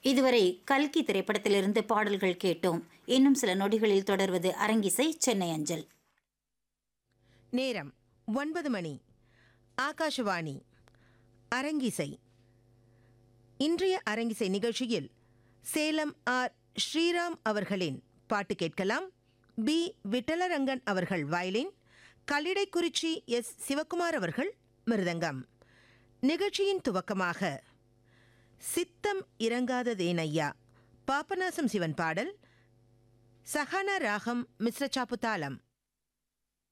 இதுவரை கல்கி திரைப்படத்திலிருந்து பாடல்கள் கேட்டோம் இன்னும் சில நொடிகளில் தொடர்வது அரங்கிசை சென்னை அஞ்சல் நேரம் ஒன்பது மணி ஆகாஷவாணி அரங்கிசை இன்றைய அரங்கிசை நிகழ்ச்சியில் சேலம் ஆர் ஸ்ரீராம் அவர்களின் பாட்டு கேட்கலாம் பி விட்டலரங்கன் அவர்கள் வயலின் கல்லிடைக்குறிச்சி எஸ் சிவகுமார் அவர்கள் மிருதங்கம் நிகழ்ச்சியின் துவக்கமாக சித்தம் இறங்காததேனையா பாபநாசம் சிவன் பாடல் சஹானா ராகம் மிஸ்ர சாப்புத்தாளம்